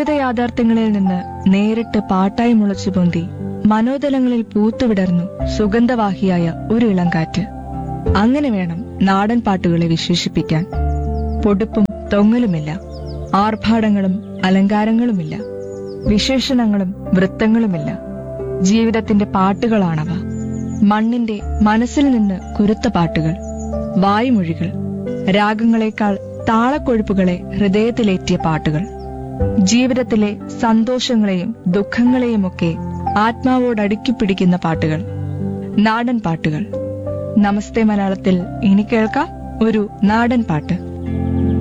ജീവിത യാഥാർത്ഥ്യങ്ങളിൽ നിന്ന് നേരിട്ട് പാട്ടായി മുളച്ചു പൊന്തി മനോതലങ്ങളിൽ പൂത്തുവിടർന്നു സുഗന്ധവാഹിയായ ഒരു ഇളംകാറ്റ് അങ്ങനെ വേണം നാടൻ പാട്ടുകളെ വിശേഷിപ്പിക്കാൻ പൊടുപ്പും തൊങ്ങലുമില്ല ആർഭാടങ്ങളും അലങ്കാരങ്ങളുമില്ല വിശേഷണങ്ങളും വൃത്തങ്ങളുമില്ല ജീവിതത്തിന്റെ പാട്ടുകളാണവ മണ്ണിന്റെ മനസ്സിൽ നിന്ന് കുരുത്ത പാട്ടുകൾ വായ്മൊഴികൾ രാഗങ്ങളെക്കാൾ താളക്കൊഴുപ്പുകളെ ഹൃദയത്തിലേറ്റിയ പാട്ടുകൾ ജീവിതത്തിലെ സന്തോഷങ്ങളെയും ദുഃഖങ്ങളെയുമൊക്കെ ആത്മാവോടടുക്കി പിടിക്കുന്ന പാട്ടുകൾ നാടൻ പാട്ടുകൾ നമസ്തേ മലയാളത്തിൽ ഇനി കേൾക്കാം ഒരു നാടൻ പാട്ട്